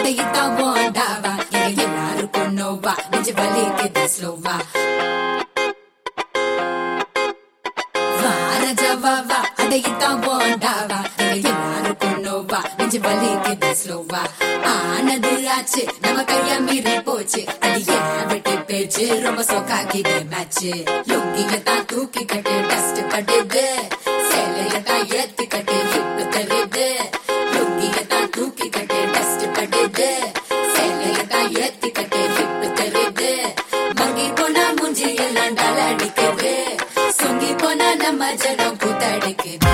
அடையித்தான் போண்டாவா எங்க எல்லாருக்கும் நோவா நெஞ்சு வலிக்குது ஸ்லோவா வாரஜவாவா அடையித்தான் போண்டாவா எங்க எல்லாருக்கும் நோவா நெஞ்சு வலிக்குது ஸ்லோவா ஆனது ஆச்சு நம்ம கைய மீறி போச்சு அடிய வெட்டி பேச்சு ரொம்ப சொக்காக்கிது மேட்ச் லுங்கில தான் தூக்கி கட்டு டஸ்ட் கட்டுது சேலையில தான் ஏத்தி கட்டு ஹிப்பு தருது லுங்கில தான் தூக்கி கட்டு டஸ்ட் கட்டுது சேலையில தான் ஏத்தி கட்டு ஹிப்பு தருது மங்கி போனா மூஞ்சி எல்லாம் டல் அடிக்குது சொங்கி போனா நம்ம ஜனம் கூத்தடிக்குது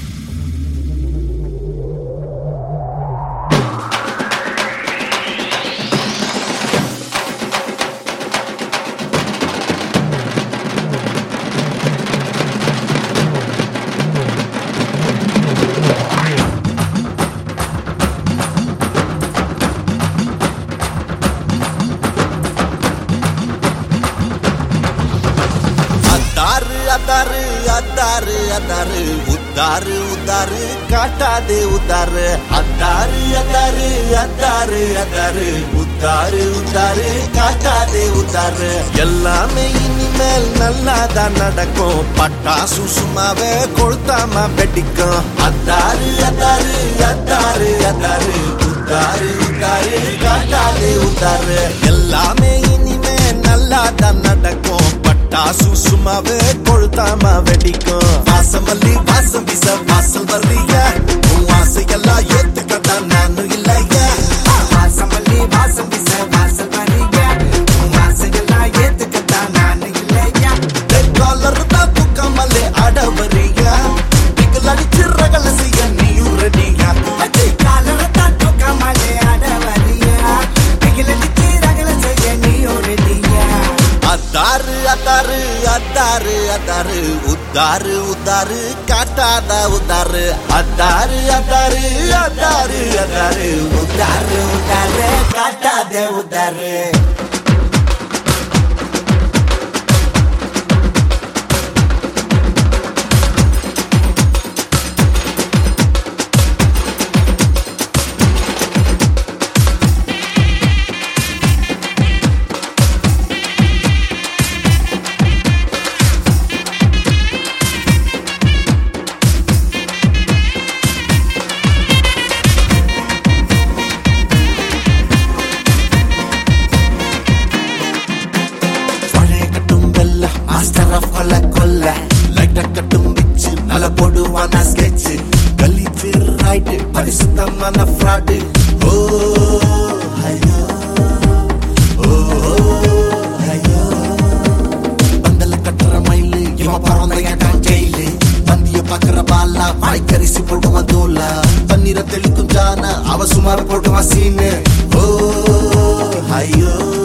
அத்தாரு அத்தாரு அத்தாரு அத்தாரு உத்தாரு உத்தாரு காட்டாதே உத்தாரு அத்தாரு அத்தாரு அத்தாரு அத்தாரு உத்தாரு உத்தாரு காட்டாதே உத்தாரு எல்லாமே இனிமேல் நல்லாதான் நடக்கும் பட்டாசு சும்மாவே கொளுத்தாம வெடிக்கும் அத்தாரு அத்தாரு அத்தாரு அத்தாரு உத்தாரு உத்தாரு காட்டாதே உத்தாரு எல்லாமே இனிமே நல்லாதான் நடக்கும் பட்டாசு சும்மாவே கொளுத்தாம வெடிக்கும் வாசமல்லி வாசம் வீச வாசல் வர்றீங்க உன் ஆசையெல்லாம் ஏத்துக்கத்தான் நானும் இல்லையா வாசமல்லி வாசம் வீச வாசல் வரீங்க உன் ஆசையெல்லாம் ஏத்துக்கத்தான் நான் இல்லையா காலர் தான் தூக்காமலே ஆட வர்றீங்க நீங்கள் அடிச்சு ரகல செய்ய நீயும் ரெடியா அடி காலரத்தான் தூக்கமாலே ஆட வரியா பிகிலடிச்சு ரகல செய்ய நீ ஒருடியா அத்தாரு அத்தாரு அத்தாரு அத்தாரு உத்தாரு உத்தாரு காட்டாத உத்தாரு அத்தாரு அத்தாரு அத்தாரு அத்தாரு உதாரு உதாரு காட்டாதே உதாரு பழைய கட்டும் வெல்ல மாஸ்டர் ஆஃப் கொல்ல கொல்ல லைட்ட கட்டும் பிச்சு நல்ல போடுவான ஸ்கெட்ச் கலிச்சு ரைட்டு பரிசுத்தமான ஃப்ராடு ஓ ஐயோ ஓ ஐயோ பந்தல கட்டுற மயிலு இவன் பறந்த என் ஜெயிலு பந்திய பாக்குற பாலா வாய்க்கரிசி போட்டுவான் தோலா தண்ணீரை தெளிக்கும் ஜான அவ சுமார் போட்டுவான் சீனு ஓ ஐயோ